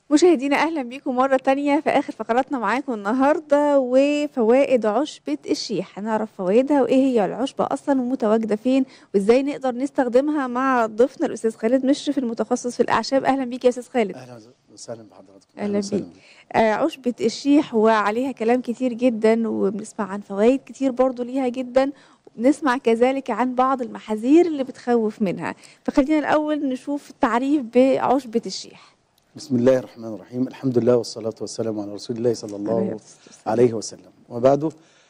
مشاهدينا اهلا بيكم مره تانية في اخر فقراتنا معاكم النهارده وفوائد عشبه الشيح هنعرف فوائدها وايه هي العشبه اصلا ومتواجده فين وازاي نقدر نستخدمها مع ضيفنا الاستاذ خالد مشرف المتخصص في الاعشاب اهلا بيك يا استاذ خالد اهلا وسهلا بحضراتكم أهلا وسهلا بيك. آه عشبه الشيح وعليها كلام كتير جدا وبنسمع عن فوائد كتير برضو ليها جدا نسمع كذلك عن بعض المحاذير اللي بتخوف منها فخلينا الاول نشوف التعريف بعشبه الشيح بسم الله الرحمن الرحيم الحمد لله والصلاة والسلام على رسول الله صلى عليه الله الصلاة والسلام. عليه وسلم وبعده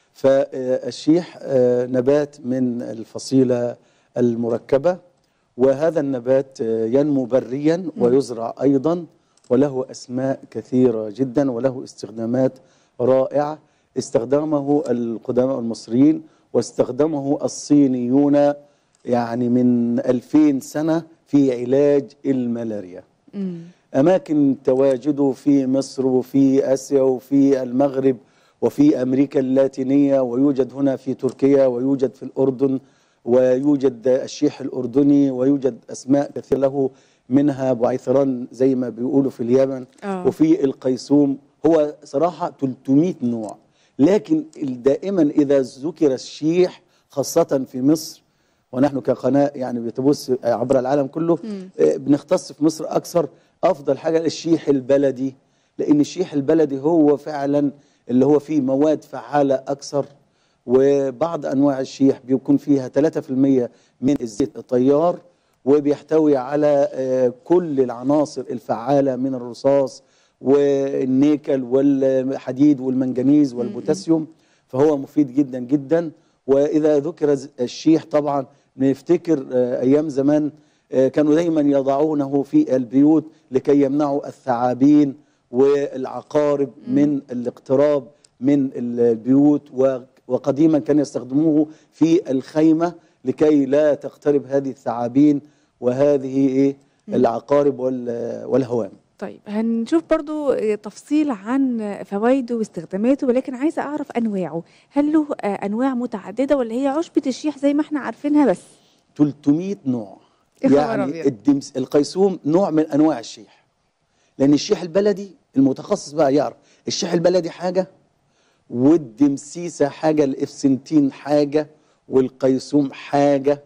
فالشيح آه، نبات من الفصيلة المركبة وهذا النبات آه، ينمو بريا ويزرع أيضا وله أسماء كثيرة جدا وله استخدامات رائعة استخدمه القدماء المصريين واستخدمه الصينيون يعني من 2000 سنة في علاج الملاريا مم. أماكن تواجده في مصر وفي آسيا وفي المغرب وفي أمريكا اللاتينية ويوجد هنا في تركيا ويوجد في الأردن ويوجد الشيح الأردني ويوجد أسماء كثيرة له منها بعيثران زي ما بيقولوا في اليمن آه. وفي القيسوم هو صراحة 300 نوع لكن دائما إذا ذكر الشيح خاصة في مصر ونحن كقناة يعني بتبث عبر العالم كله مم. آه، بنختص في مصر أكثر أفضل حاجة الشيح البلدي لأن الشيح البلدي هو فعلا اللي هو فيه مواد فعالة أكثر وبعض أنواع الشيح بيكون فيها 3% من الزيت الطيار وبيحتوي على آه، كل العناصر الفعالة من الرصاص والنيكل والحديد والمنجنيز والبوتاسيوم فهو مفيد جدا جدا وإذا ذكر ز- الشيح طبعا نفتكر آه، أيام زمان آه، كانوا دايما يضعونه في البيوت لكي يمنعوا الثعابين والعقارب من الاقتراب من البيوت و- وقديما كانوا يستخدموه في الخيمة لكي لا تقترب هذه الثعابين وهذه إيه العقارب وال- والهوام طيب هنشوف برضو تفصيل عن فوائده واستخداماته ولكن عايزة أعرف أنواعه هل له آه، أنواع متعددة ولا هي عشبة الشيح زي ما احنا عارفينها بس 300 نوع يا خبر يعني أبيض. الدمس القيسوم نوع من انواع الشيح لان الشيح البلدي المتخصص بقى يعرف الشيح البلدي حاجه والدمسيسه حاجه الافسنتين حاجه والقيسوم حاجه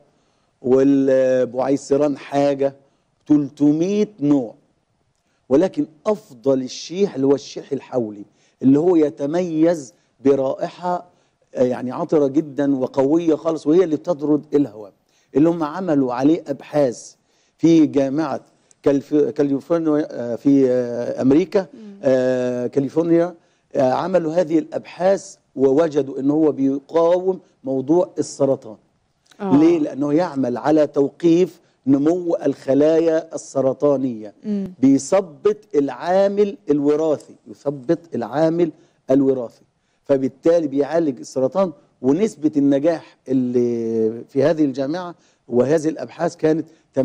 والبعيسران حاجه 300 نوع ولكن افضل الشيح اللي هو الشيح الحولي اللي هو يتميز برائحه آه، يعني عطره جدا وقويه خالص وهي اللي بتطرد الهواء اللي هم عملوا عليه ابحاث في جامعه كالف- كاليفورنيا آه، في آه، امريكا آه، كاليفورنيا آه، عملوا هذه الابحاث ووجدوا ان هو بيقاوم موضوع السرطان آه. ليه؟ لأنه يعمل على توقيف نمو الخلايا السرطانية مم. بيثبط العامل الوراثي يثبط العامل الوراثي فبالتالي بيعالج السرطان ونسبة النجاح اللي في هذه الجامعة وهذه الأبحاث كانت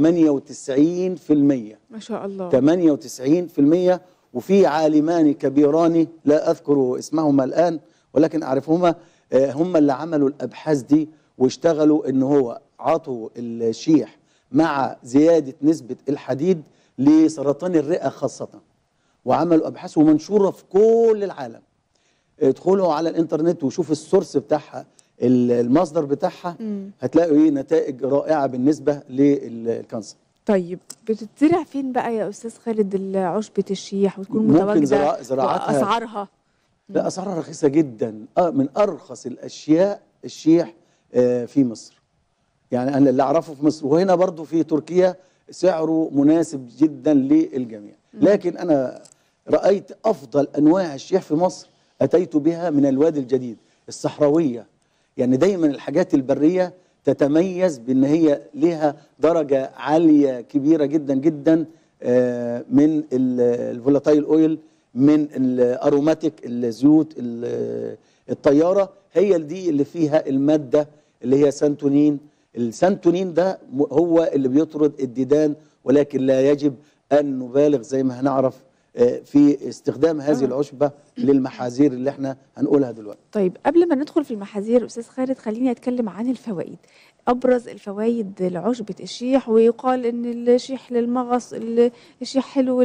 98% ما شاء الله 98% وفي عالمان كبيران لا أذكر اسمهما الآن ولكن أعرفهما آه، هم اللي عملوا الأبحاث دي واشتغلوا إن هو عطوا الشيح مع زيادة نسبة الحديد لسرطان الرئة خاصة وعملوا أبحاث ومنشورة في كل العالم ادخلوا على الانترنت وشوفوا السورس بتاعها ال- المصدر بتاعها مم. هتلاقوا ايه نتائج رائعة بالنسبة للكانسر طيب بتتزرع فين بقى يا أستاذ خالد ال- عشبة الشيح وتكون ممكن متواجدة زراع- زراعتها- وأسعارها لا اسعارها رخيصه جدا آه من ارخص الاشياء الشيح آه في مصر يعني انا اللي اعرفه في مصر وهنا برضو في تركيا سعره مناسب جدا للجميع لكن انا رايت افضل انواع الشيح في مصر اتيت بها من الوادي الجديد الصحراويه يعني دايما الحاجات البريه تتميز بان هي لها درجه عاليه كبيره جدا جدا آه، من الفولاتايل اويل من الاروماتيك الزيوت ال- الطياره هي دي اللي فيها الماده اللي هي سانتونين السانتونين ده م- هو اللي بيطرد الديدان ولكن لا يجب ان نبالغ زي ما هنعرف آه، في استخدام هذه آه. العشبه للمحاذير اللي احنا هنقولها دلوقتي طيب قبل ما ندخل في المحاذير استاذ خالد خليني اتكلم عن الفوائد ابرز الفوائد لعشبة الشيح ويقال ان الشيح للمغص ال- الشيح حلو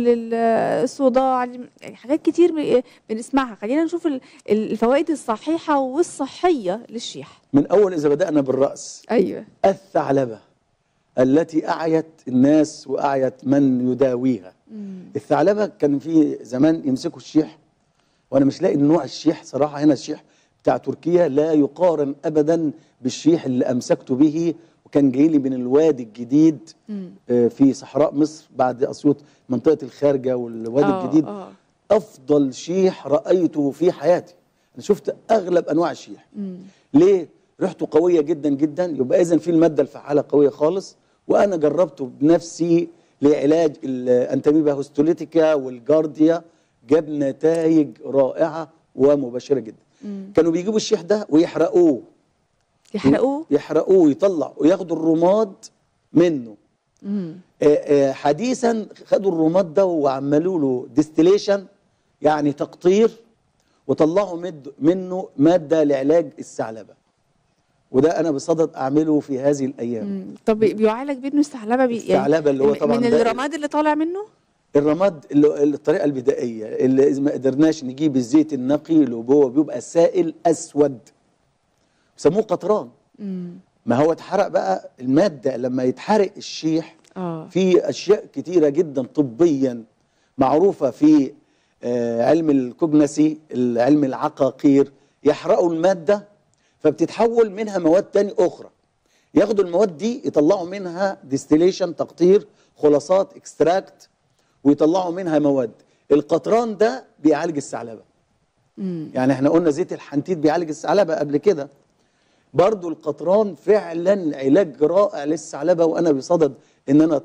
للصداع يعني حاجات كتير ب- بنسمعها خلينا نشوف ال- ال- الفوائد الصحيحة والصحية للشيح من اول اذا بدانا بالراس ايوه الثعلبه التي اعيت الناس واعيت من يداويها الثعلبه كان في زمان يمسكوا الشيح وانا مش لاقي نوع الشيح صراحه هنا الشيح بتاع تركيا لا يقارن ابدا بالشيح اللي امسكته به وكان جاي لي من الوادي الجديد آه، في صحراء مصر بعد اسيوط منطقه الخارجه والوادي آه، الجديد آه. افضل شيح رايته في حياتي انا شفت اغلب انواع الشيح ليه ريحته قويه جدا جدا يبقى اذا في الماده الفعاله قويه خالص وانا جربته بنفسي لعلاج الانتاميبا هوستوليتيكا والجارديا جاب نتائج رائعه ومبشره جدا كانوا بيجيبوا الشيح ده ويحرقوه يحرقوه يحرقوه ويطلع وياخدوا الرماد منه مم. آه، آه، حديثا خدوا الرماد ده وعملوا له ديستليشن يعني تقطير وطلعوا مد منه ماده لعلاج الثعلبه وده انا بصدد اعمله في هذه الايام مم. طب بيعالج منه الثعلبه بي... الثعلبة اللي هو من- طبعاً من ده- الرماد اللي طالع منه الرماد اللي الطريقه البدائيه اللي اذا ما قدرناش نجيب الزيت النقي اللي هو بيبقى سائل اسود بيسموه قطران مم. ما هو اتحرق بقى الماده لما يتحرق الشيح اه في اشياء كتيره جدا طبيا معروفه في آه، علم الكوجنسي علم العقاقير يحرقوا الماده فبتتحول منها مواد تاني اخرى ياخدوا المواد دي يطلعوا منها ديستيليشن تقطير خلاصات اكستراكت ويطلعوا منها مواد القطران ده بيعالج الثعلبه مم. يعني احنا قلنا زيت الحنتيت بيعالج الثعلبه قبل كده برضو القطران فعلا علاج رائع للثعلبه وانا بصدد ان انا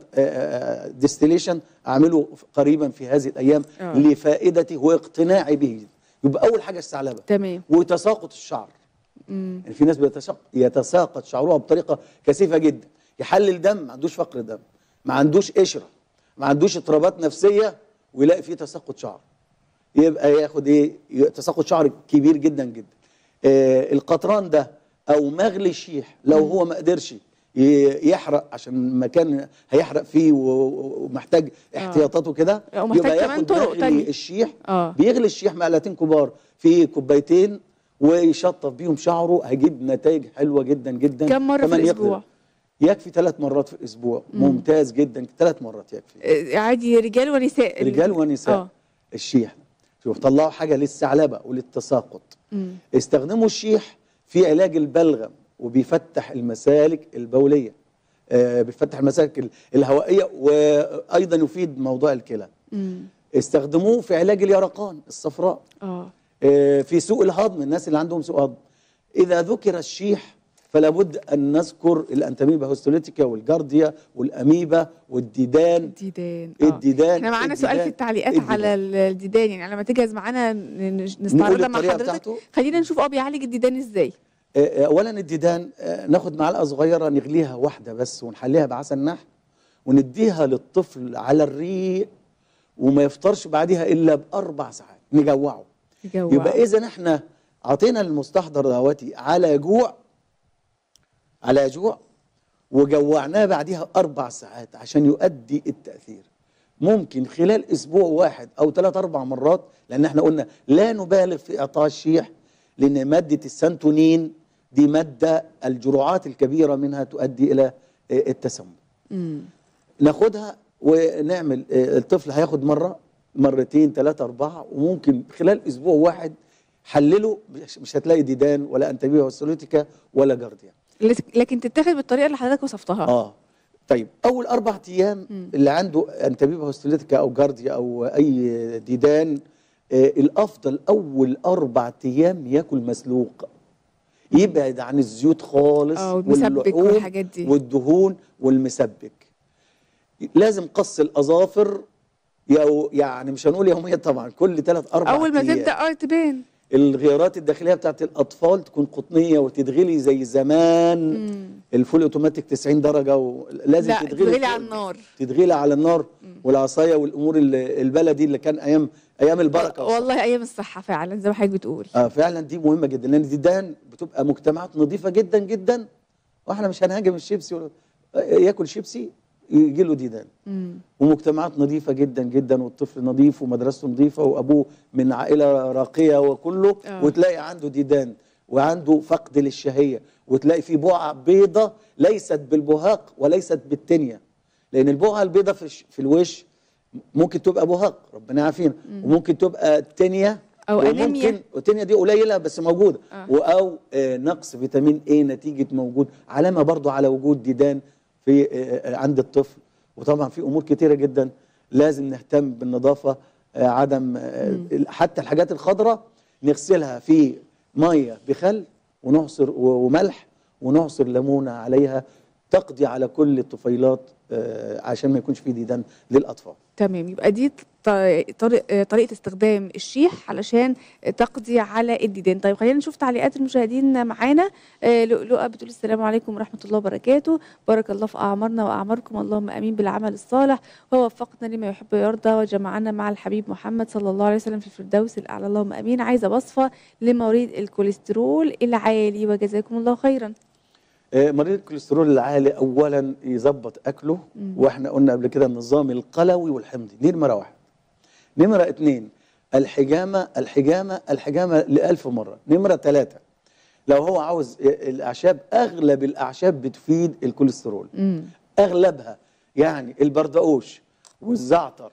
ديستليشن اعمله قريبا في هذه الايام آه. لفائدتي واقتناعي به يبقى اول حاجه الثعلبه تمام وتساقط الشعر مم. يعني في ناس بيتساق- يتساقط شعرها بطريقه كثيفه جدا يحلل دم ما عندوش فقر دم ما عندوش قشره ما عندوش اضطرابات نفسيه ويلاقي فيه تساقط شعر يبقى ياخد ايه ي- تساقط شعر كبير جدا جدا آه القطران ده او مغلي الشيح لو هو ما قدرش ي- يحرق عشان مكان هيحرق فيه و- و- ومحتاج احتياطاته كده ومحتاج يبقى كمان ياخد طرق مغلي تانية. الشيح آه. بيغلي الشيح معلقتين كبار في كوبايتين ويشطف بيهم شعره هيجيب نتائج حلوه جدا جدا كم مرة في كمان يقدر- الأسبوع؟ يكفي ثلاث مرات في الاسبوع ممتاز جدا ثلاث مرات يكفي آه، عادي رجال ونساء رجال ونساء اه الشيح شوف طلعوا حاجه للثعلبه وللتساقط مم. استخدموا الشيح في علاج البلغم وبيفتح المسالك البوليه آه بيفتح المسالك ال- الهوائيه وايضا يفيد موضوع الكلى مم. استخدموه في علاج اليرقان الصفراء اه آه، في سوء الهضم الناس اللي عندهم سوء هضم اذا ذكر الشيح فلا بد ان نذكر الانتاميبا هوستوليتيكا والجارديا والاميبا والديدان الديدان آه. الديدان احنا معانا سؤال في الديدان، التعليقات الديدان. على ال- الديدان يعني لما تجهز معانا ن- ن- نقول نستعرضها مع الطريقة حضرتك بتاعته؟ خلينا نشوف اه بيعالج الديدان ازاي آه، آه، اولا الديدان آه، ناخد معلقه صغيره نغليها واحده بس ونحليها بعسل نحل ونديها للطفل على الريق وما يفطرش بعدها الا باربع ساعات نجوعه يجوع يبقى اذا احنا عطينا المستحضر دواتي على جوع على جوع وجوعناه بعدها اربع ساعات عشان يؤدي التاثير ممكن خلال اسبوع واحد او ثلاث اربع مرات لان احنا قلنا لا نبالغ في اعطاء الشيح لان ماده السنتونين دي ماده الجرعات الكبيره منها تؤدي الى آه، التسمم مم. ناخدها ونعمل آه، الطفل هياخد مره مرتين ثلاثة أربعة وممكن خلال أسبوع واحد حلله مش- مش هتلاقي ديدان ولا أنتبيه وسوليتيكا ولا جارديا لس- لكن تتاخد بالطريقه اللي حضرتك وصفتها اه طيب أول أربع أيام مم. اللي عنده أنتبيه هوستوليتيكا أو جارديا أو أي ديدان آه الأفضل أول أربع أيام ياكل مسلوق يبعد عن الزيوت خالص اه والمسبك واللحوم والحاجات دي والدهون والمسبك لازم قص الاظافر يو يعني مش هنقول يوميا طبعا كل ثلاث اربع اول ما أيام. تبدا اه تبان الغيارات الداخليه بتاعت الاطفال تكون قطنيه وتتغلي زي زمان مم. الفول اوتوماتيك 90 درجه ولازم لا تتغلي تغلي على النار تتغلي على النار والعصايه والامور ال- البلدي اللي كان ايام ايام البركه والصحة. والله ايام الصحه فعلا زي ما حضرتك بتقول اه فعلا دي مهمه جدا لان دي دهن بتبقى مجتمعات نظيفه جدا جدا واحنا مش هنهاجم الشيبسي ولا آه، ياكل شيبسي يجي له ديدان مم. ومجتمعات نظيفه جدا جدا والطفل نظيف ومدرسته نظيفه وابوه من عائله راقيه وكله آه. وتلاقي عنده ديدان وعنده فقد للشهيه وتلاقي في بقعه بيضه ليست بالبهاق وليست بالتنيه لان البقعه البيضه في, الش- في الوش ممكن تبقى بهاق ربنا يعافينا وممكن تبقى تنيه أو وممكن أنيميا. والتنيه دي قليله بس موجوده آه. و- او آه، نقص فيتامين ايه نتيجه موجود علامه برضو على وجود ديدان في آه، آه، عند الطفل وطبعا في امور كتيره جدا لازم نهتم بالنظافه آه، عدم آه، حتى الحاجات الخضراء نغسلها في ميه بخل ونعصر و- وملح ونعصر ليمونه عليها تقضي على كل الطفيلات آه، عشان ما يكونش في ديدان للاطفال تمام يبقى دي ط- طريق آه، طريقه استخدام الشيح علشان تقضي على الديدان طيب خلينا نشوف تعليقات المشاهدين معانا آه، لؤلؤه بتقول السلام عليكم ورحمه الله وبركاته بارك الله في اعمارنا واعماركم اللهم امين بالعمل الصالح ووفقنا لما يحب ويرضى وجمعنا مع الحبيب محمد صلى الله عليه وسلم في الفردوس الاعلى اللهم امين عايزه وصفه لمريض الكوليسترول العالي وجزاكم الله خيرا آه، مريض الكوليسترول العالي اولا يظبط اكله واحنا قلنا قبل كده النظام القلوي والحمضي دي نمره واحد نمره اتنين الحجامه الحجامه الحجامه لألف مره نمره ثلاثه لو هو عاوز آه، الاعشاب اغلب الاعشاب بتفيد الكوليسترول امم اغلبها يعني البردقوش والزعتر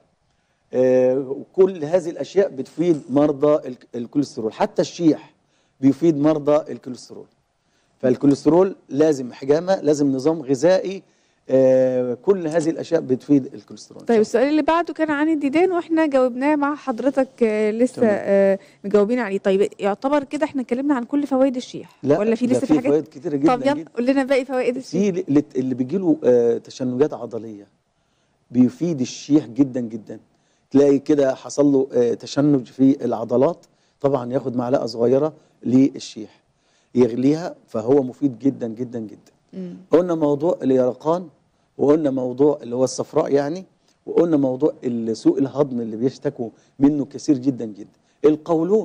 آه، وكل هذه الاشياء بتفيد مرضى الك- الكوليسترول حتى الشيح بيفيد مرضى الكوليسترول فالكوليسترول لازم حجامه لازم نظام غذائي آه، كل هذه الاشياء بتفيد الكوليسترول طيب السؤال اللي بعده كان عن الديدان واحنا جاوبناه مع حضرتك آه، لسه تمام. آه، مجاوبين عليه طيب يعتبر كده احنا اتكلمنا عن كل فوائد الشيح لا ولا في ده لسه في حاجات فوائد كتيره جدا طب يلا جدا قول لنا باقي فوائد الشيح في ل- اللي بيجي له تشنجات عضليه بيفيد الشيح جدا جدا تلاقي كده حصل له آه، تشنج في العضلات طبعا ياخد معلقه صغيره للشيح يغليها فهو مفيد جدا جدا جدا مم. قلنا موضوع اليرقان وقلنا موضوع اللي هو الصفراء يعني وقلنا موضوع ال- سوء الهضم اللي بيشتكوا منه كثير جدا جدا القولون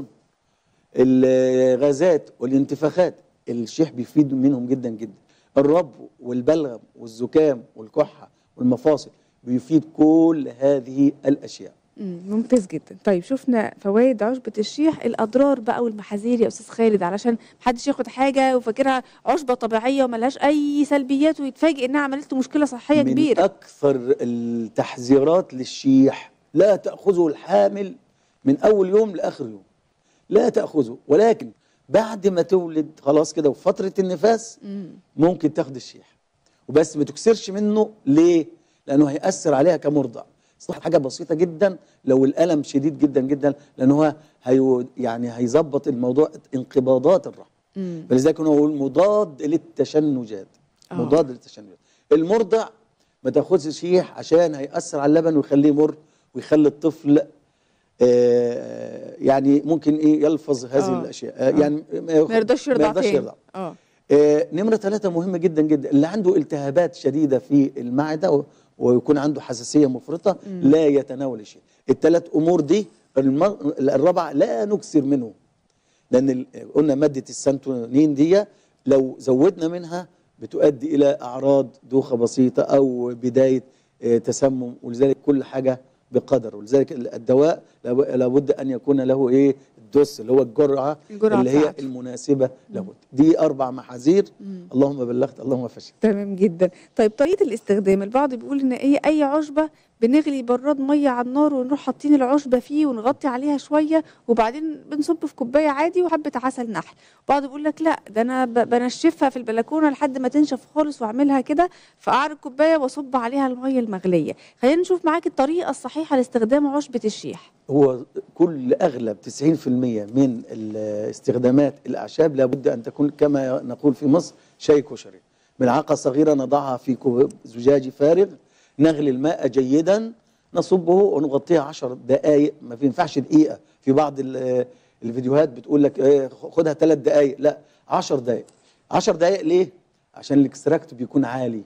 الغازات والانتفاخات الشيح بيفيد منهم جدا جدا الربو والبلغم والزكام والكحه والمفاصل بيفيد كل هذه الاشياء مم، ممتاز جدا طيب شفنا فوائد عشبة الشيح الأضرار بقى والمحاذير يا أستاذ خالد علشان محدش ياخد حاجة وفاكرها عشبة طبيعية وملهاش أي سلبيات ويتفاجئ إنها عملت له مشكلة صحية من كبيرة اكثر التحذيرات للشيح لا تاخذه الحامل من اول يوم لاخر يوم لا تاخذه ولكن بعد ما تولد خلاص كده وفي فتره النفاس مم. ممكن تاخد الشيح وبس ما تكسرش منه ليه لانه هيأثر عليها كمرضع صح حاجه بسيطه جدا لو الالم شديد جدا جدا لان هو هي يعني هيظبط الموضوع انقباضات الرحم مم. فلذلك هو يقول مضاد للتشنجات آه. مضاد للتشنجات المرضع ما تاخدش شيح عشان هيأثر على اللبن ويخليه مر ويخلي الطفل آه يعني ممكن ايه يلفظ هذه آه. الاشياء آه آه. يعني ما يرضاش يرضع ما يرضاش تاني يرضع اه آه، نمرة ثلاثة مهمة جدا جدا اللي عنده التهابات شديدة في المعدة و- ويكون عنده حساسية مفرطة لا يتناول الشيء الثلاث أمور دي الم- الرابعة لا نكثر منه لأن ال- قلنا مادة السنتونين دي لو زودنا منها بتؤدي إلى أعراض دوخة بسيطة أو بداية آه، تسمم ولذلك كل حاجة بقدر ولذلك الدواء لاب- لابد أن يكون له إيه الدوس اللي هو الجرعة, الجرعة اللي هي بتاعته. المناسبة له دي أربع محاذير اللهم بلغت اللهم فشل تمام جدا طيب طريقة الاستخدام البعض بيقول ان ايه اي عشبة بنغلي براد مية على النار ونروح حاطين العشبة فيه ونغطي عليها شوية وبعدين بنصب في كوباية عادي وحبة عسل نحل بعض بيقول لك لا ده انا ب- بنشفها في البلكونة لحد ما تنشف خالص واعملها كده في قعر الكوباية واصب عليها المية المغلية خلينا نشوف معاك الطريقة الصحيحة لاستخدام عشبة الشيح هو كل أغلب 90% من ال- استخدامات الأعشاب لابد أن تكون كما نقول في مصر شاي كشري ملعقة صغيرة نضعها في كوب زجاجي فارغ نغلي الماء جيدا نصبه ونغطيه 10 دقائق ما ينفعش دقيقة في بعض ال- الفيديوهات بتقول لك ايه خدها ثلاث دقائق لا 10 دقائق 10 دقائق ليه عشان الاكستراكت بيكون عالي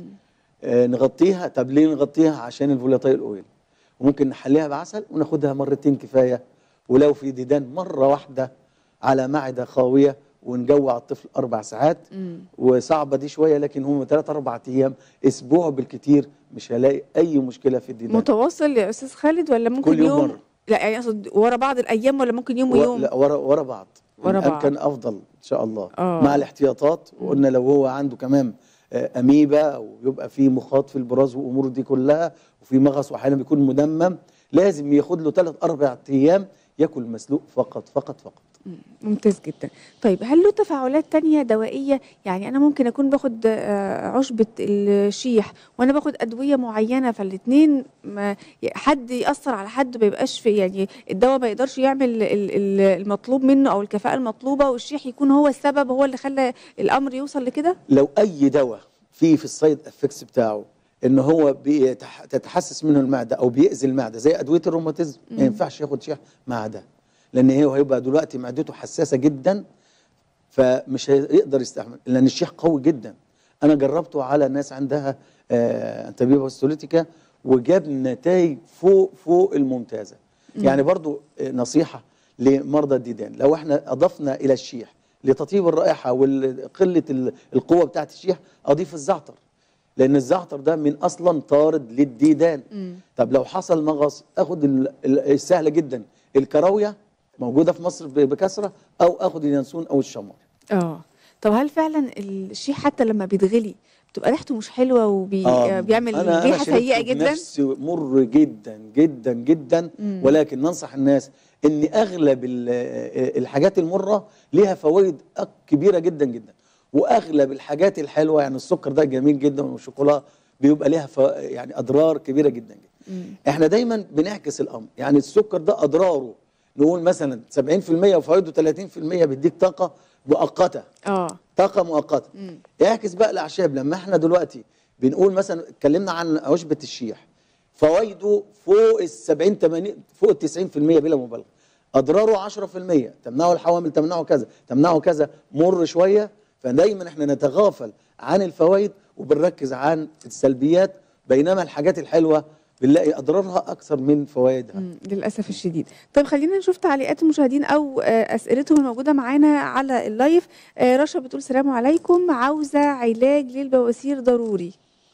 آه نغطيها طب ليه نغطيها عشان الفولاتايل اويل وممكن نحليها بعسل وناخدها مرتين كفايه ولو في ديدان مره واحده على معده خاويه ونجوع الطفل اربع ساعات وصعبه دي شويه لكن هم ثلاث اربع ايام اسبوع بالكتير مش هلاقي اي مشكله في الديدان متواصل يا استاذ خالد ولا ممكن كل يوم مرة. لا يعني اقصد ورا بعض الايام ولا ممكن يوم و- ويوم لا ورا ورا بعض ورا إن بعض. كان افضل ان شاء الله آه. مع الاحتياطات وقلنا لو هو عنده كمان آه، اميبا ويبقى في مخاط في البراز وامور دي كلها وفي مغص واحيانا بيكون مدمم لازم ياخد له ثلاث اربع ايام ياكل مسلوق فقط فقط فقط ممتاز جدا طيب هل له تفاعلات تانية دوائية يعني أنا ممكن أكون باخد آه، عشبة الشيح وأنا باخد أدوية معينة فالاتنين ما حد يأثر على حد ما يبقاش في يعني الدواء ما يقدرش يعمل ال- ال- المطلوب منه أو الكفاءة المطلوبة والشيح يكون هو السبب هو اللي خلى الأمر يوصل لكده لو اي دواء فيه في السايد افكتس بتاعه ان هو بيتح- تتحسس منه المعده او بيأذي المعده زي ادويه الروماتيزم ما ينفعش ياخد شيح مع ده لان هو هيبقى دلوقتي معدته حساسه جدا فمش هيقدر يستحمل لان الشيح قوي جدا انا جربته على ناس عندها آه انتبيبا هيستوليتيكا وجاب نتائج فوق فوق الممتازه يعني برضو آه، نصيحه لمرضى الديدان لو احنا اضفنا الى الشيح لتطيب الرائحه وقله القوه بتاعت الشيح اضيف الزعتر لان الزعتر ده من اصلا طارد للديدان طب لو حصل مغص اخد ال- ال- السهله جدا الكراويه موجوده في مصر ب- بكثره او اخد اليانسون او الشمر اه طب هل فعلا الشيح حتى لما بيتغلي بتبقى ريحته مش حلوة وبيعمل أنا ريحة شربته سيئة جدا بنفسي مر جدا جدا جدا مم. ولكن ننصح الناس ان اغلب ال- الحاجات المره ليها فوائد أك- كبيره جدا جدا واغلب الحاجات الحلوه يعني السكر ده جميل جدا والشوكولاته بيبقى ليها ف... يعني اضرار كبيره جدا جدا مم. احنا دايما بنعكس الامر يعني السكر ده اضراره نقول مثلا 70% وفوائده 30% بيديك طاقه مؤقته اه طاقه مؤقته مم. اعكس بقى الاعشاب لما احنا دلوقتي بنقول مثلا اتكلمنا عن عشبه الشيح فوائده فوق ال 70 80 فوق ال 90% بلا مبالغه اضراره 10% تمنعه الحوامل تمنعه كذا تمنعه كذا مر شويه فدايما احنا نتغافل عن الفوائد وبنركز عن السلبيات بينما الحاجات الحلوه بنلاقي اضرارها اكثر من فوائدها مم، للاسف الشديد طيب خلينا نشوف تعليقات المشاهدين او آه، اسئلتهم الموجوده معانا على اللايف آه، رشا بتقول السلام عليكم عاوزه علاج للبواسير ضروري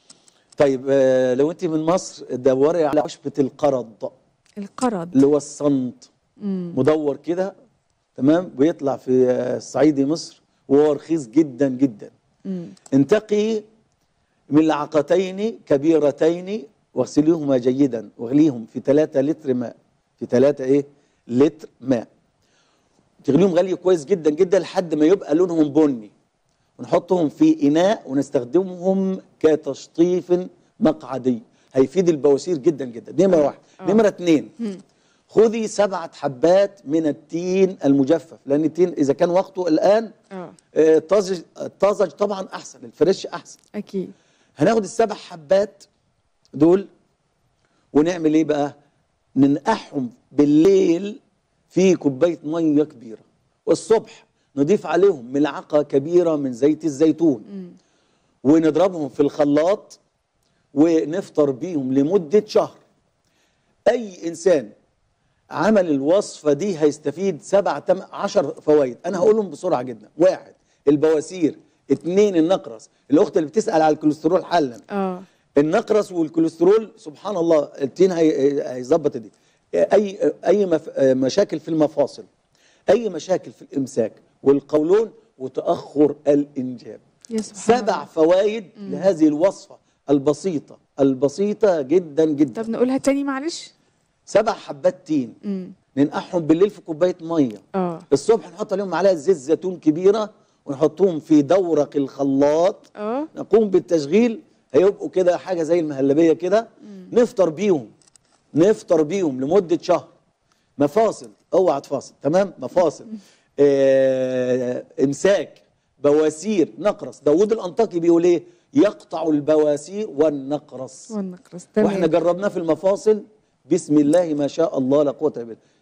طيب آه، لو انت من مصر دوري على عشبه القرض القرض اللي هو الصمت مم. مدور كده تمام بيطلع في آه، صعيدي مصر وهو رخيص جدا جدا مم. انتقي ملعقتين كبيرتين واغسليهما جيدا واغليهم في 3 لتر ماء في 3 ايه لتر ماء تغليهم غلي كويس جدا جدا لحد ما يبقى لونهم بني ونحطهم في اناء ونستخدمهم كتشطيف مقعدي هيفيد البواسير جدا جدا دي نمره واحد آه. نمره اتنين مم. خذي سبعة حبات من التين المجفف لأن التين إذا كان وقته الآن اه آه، طازج الطازج طبعا أحسن الفريش أحسن اكيد هناخد السبع حبات دول ونعمل إيه بقى ننقعهم بالليل في كوباية مية كبيرة والصبح نضيف عليهم ملعقة كبيرة من زيت الزيتون مم. ونضربهم في الخلاط ونفطر بيهم لمدة شهر أي إنسان عمل الوصفة دي هيستفيد سبع تم عشر فوائد أنا هقولهم بسرعة جدا واحد البواسير اتنين النقرس الأخت اللي بتسأل على الكوليسترول حلا اه النقرس والكوليسترول سبحان الله التين هي- هيظبط دي اي اي مف... مشاكل في المفاصل اي مشاكل في الامساك والقولون وتاخر الانجاب يا سبحان سبع الله. فوائد لهذه الوصفه البسيطه البسيطه جدا جدا طب نقولها تاني معلش سبع حبات تين مم. ننقعهم بالليل في كوبايه ميه اه الصبح نحط عليهم معلقه زيت زيتون كبيره ونحطهم في دورق الخلاط اه نقوم بالتشغيل هيبقوا كده حاجه زي المهلبيه كده نفطر بيهم نفطر بيهم لمده شهر مفاصل اوعى تفاصل تمام مفاصل آه امساك بواسير نقرس داوود الانطاكي بيقول ايه يقطع البواسير والنقرس والنقرس تمام واحنا جربناه في المفاصل بسم الله ما شاء الله لا قوه الا بالله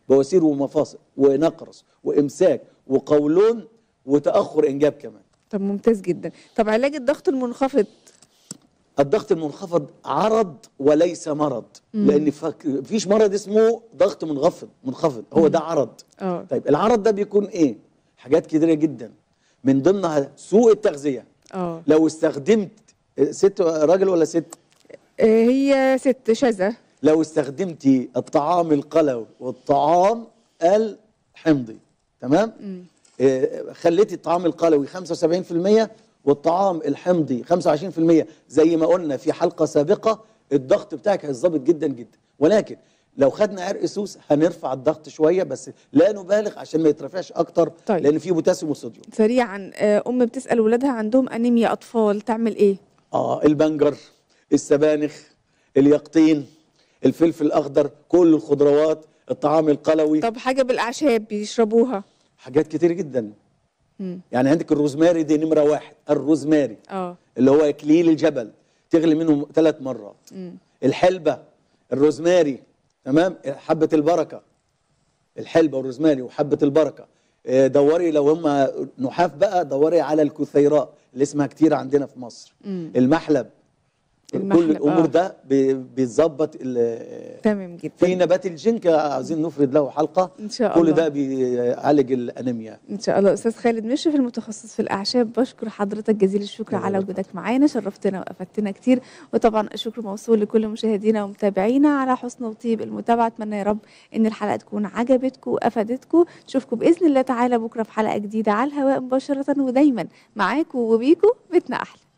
بواسير ومفاصل ونقرس وامساك وقولون وتاخر انجاب كمان طب ممتاز جدا طب علاج الضغط المنخفض الضغط المنخفض عرض وليس مرض لان فك- فيش مرض اسمه ضغط منخفض منخفض هو ده عرض اه طيب العرض ده بيكون ايه حاجات كتيره جدا من ضمنها سوء التغذيه اه لو استخدمت ست راجل ولا ست آه، هي ست شاذة لو استخدمتي الطعام القلوي والطعام الحمضي تمام آه، خليتي الطعام القلوي 75% والطعام الحمضي 25% زي ما قلنا في حلقه سابقه الضغط بتاعك هيتظبط جدا جدا ولكن لو خدنا عرق سوس هنرفع الضغط شويه بس لا نبالغ عشان ما يترفعش اكتر طيب. لان فيه بوتاسيوم وصوديوم سريعا آه، ام بتسال ولادها عندهم انيميا اطفال تعمل ايه اه البنجر السبانخ اليقطين الفلفل الاخضر كل الخضروات الطعام القلوي طب حاجه بالاعشاب بيشربوها حاجات كتير جدا مم. يعني عندك الروزماري دي نمره واحد الروزماري اه اللي هو اكليل الجبل تغلي منه ثلاث مرات الحلبه الروزماري تمام حبه البركه الحلبه والروزماري وحبه البركه آه، دوري لو هم نحاف بقى دوري على الكثيراء اللي اسمها كتير عندنا في مصر المحلب, المحلب، كل الامور آه. ده بي- بيتظبط ال- تمام جدا في نبات الجنكة عايزين نفرد له حلقه إن شاء كل الله. ده بيعالج الانيميا ان شاء الله استاذ خالد مشرف المتخصص في الاعشاب بشكر حضرتك جزيل الشكر الله على يبارك وجودك معانا شرفتنا وافدتنا كتير وطبعا الشكر موصول لكل مشاهدينا ومتابعينا على حسن وطيب المتابعه اتمنى يا رب ان الحلقه تكون عجبتكم وافادتكم نشوفكم باذن الله تعالى بكره في حلقه جديده على الهواء مباشره ودايما معاكم وبيكم بيتنا احلى